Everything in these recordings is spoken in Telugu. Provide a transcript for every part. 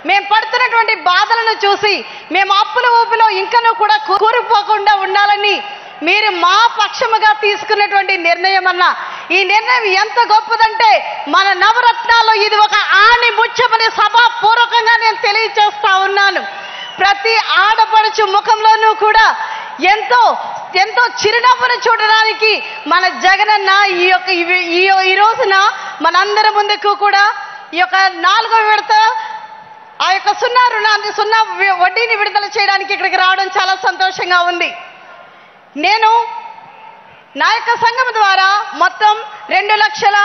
మేము పడుతున్నటువంటి బాధలను చూసి మేము అప్పుల ఊపిలో ఇంకనూ కూడా కూ- కూరుకుపోకుండా ఉండాలని మీరు మా పక్షముగా తీసుకున్నటువంటి నిర్ణయం అన్న ఈ నిర్ణయం ఎంత గొప్పదంటే మన నవరత్నాల్లో ఇది ఒక ఆని ముత్యమని సభాపూర్వకంగా నేను తెలియజేస్తా ఉన్నాను ప్రతి ఆడపడుచు ముఖంలోనూ కూడా ఎంతో ఎంతో చిరునవ్వును చూడడానికి మన జగనన్న ఈ యొక్క ఇవి- ఈ ఈ రోజున మనందరి ముందుకు కూడా ఈ యొక్క నాలుగో విడత ఆ యొక్క సున్నా రుణాన్ని సున్నా వి- వడ్డీని విడుదల చేయడానికి ఇక్కడికి రావడం చాలా సంతోషంగా ఉంది నేను నా యొక్క సంఘం ద్వారా మొత్తం రెండు లక్షల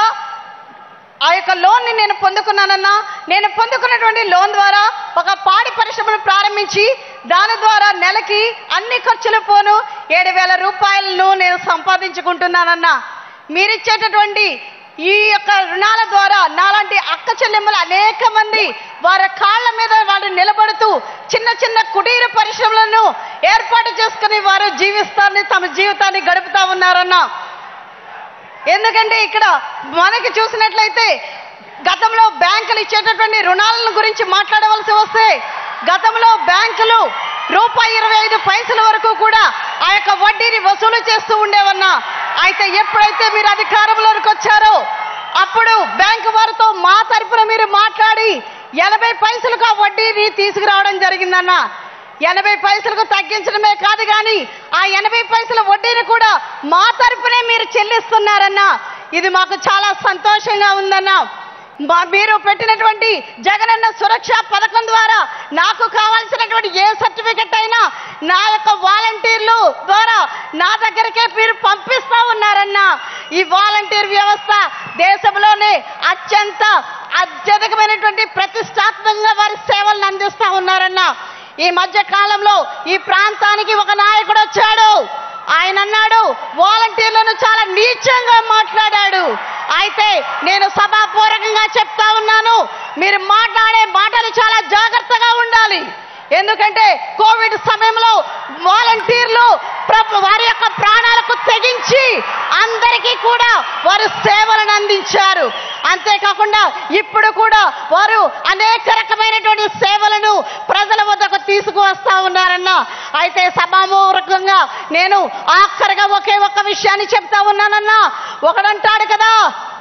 ఆ యొక్క లోన్ని నేను పొందుకున్నానన్నా నేను పొందుకున్నటువంటి లోన్ ద్వారా ఒక పాడి పరిశ్రమను ప్రారంభించి దాని ద్వారా నెలకి అన్ని ఖర్చులు పోను ఏడు వేల రూపాయలను నేను సంపాదించుకుంటున్నానన్నా మీరిచ్చేటటువంటి ఈ యొక్క రుణాల ద్వారా నాలాంటి అక్క చెల్లెమ్మలు అనేక మంది వారి కాళ్ళ మీద వాళ్ళు నిలబడుతూ చిన్న చిన్న కుటీర పరిశ్రమలను ఏర్పాటు చేసుకుని వారు జీవిస్తాన్ని తమ జీవితాన్ని గడుపుతా ఉన్నారన్నా ఎందుకంటే ఇక్కడ మనకి చూసినట్లయితే గతంలో బ్యాంకులు ఇచ్చేటటువంటి రుణాలను గురించి మాట్లాడవలసి వస్తే గతంలో బ్యాంకులు రూపాయి ఇరవై ఐదు పైసల వరకు కూడా ఆ యొక్క వడ్డీని వసూలు చేస్తూ ఉండేవన్నా అయితే ఎప్పుడైతే మీరు అధికారంలోకి వచ్చారో అప్పుడు బ్యాంకు వారితో మా తరపున మీరు మాట్లాడి ఎనభై పైసలకు ఆ వడ్డీని తీసుకురావడం జరిగిందన్నా ఎనభై పైసలకు తగ్గించడమే కాదు కానీ ఆ ఎనభై పైసల వడ్డీని కూడా మా తరపునే మీరు చెల్లిస్తున్నారన్నా ఇది మాకు చాలా సంతోషంగా ఉందన్నా మా మీరు పెట్టినటువంటి జగనన్న సురక్ష పథకం ద్వారా నాకు కావాల్సినటువంటి ఏ సర్టిఫికెట్ అయినా నా యొక్క వాలంటీర్లు ద్వారా నా దగ్గరికే మీరు పంపిస్తా ఉన్నారన్నా ఈ వాలంటీర్ వ్యవస్థ దేశంలోనే అత్యంత అత్యధికమైనటువంటి ప్రతిష్టాత్మకంగా వారి సేవలను అందిస్తా ఉన్నారన్నా ఈ మధ్య కాలంలో ఈ ప్రాంతానికి ఒక నాయకుడు వచ్చాడు ఆయన అన్నాడు వాలంటీర్లను చాలా నీచంగా మాట్లాడాడు అయితే నేను సభాపూర్వకంగా చెప్తా ఉన్నాను మీరు మాట్లాడే మాటలు చాలా జాగ్రత్తగా ఉండాలి ఎందుకంటే కోవిడ్ సమయంలో వాలంటీర్లు ప్ర- వారి యొక్క ప్రాణాలకు తెగించి అందరికీ కూడా వారు సేవలను అందించారు అంతేకాకుండా ఇప్పుడు కూడా వారు అనేక రకమైనటువంటి సేవలను ప్రజల వద్దకు తీసుకువస్తా ఉన్నారన్న అయితే సభామూలకంగా నేను ఆఖరిగా ఒకే ఒక్క విషయాన్ని చెప్తా ఉన్నానన్నా ఒకడంటాడు కదా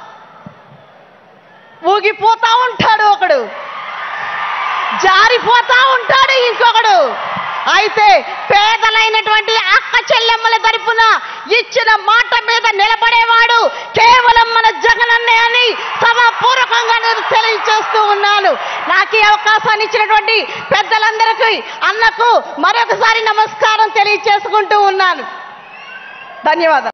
ఊగిపోతా ఉంటాడు ఒకడు జారిపోతా ఉంటాడు ఇంకొకడు అయితే పేదలైనటువంటి అక్క చెల్లెమ్మల తరపున ఇచ్చిన మాట మీద నిలబడేవాడు కేవలం మన జగనన్నే అని సభాపూర్వకంగా నేను తెలియజేస్తూ ఉన్నాను నాకు ఈ అవకాశాన్ని ఇచ్చినటువంటి పెద్దలందరికీ అన్నకు మరొకసారి నమస్కారం తెలియజేసుకుంటూ ఉన్నాను ధన్యవాదాలు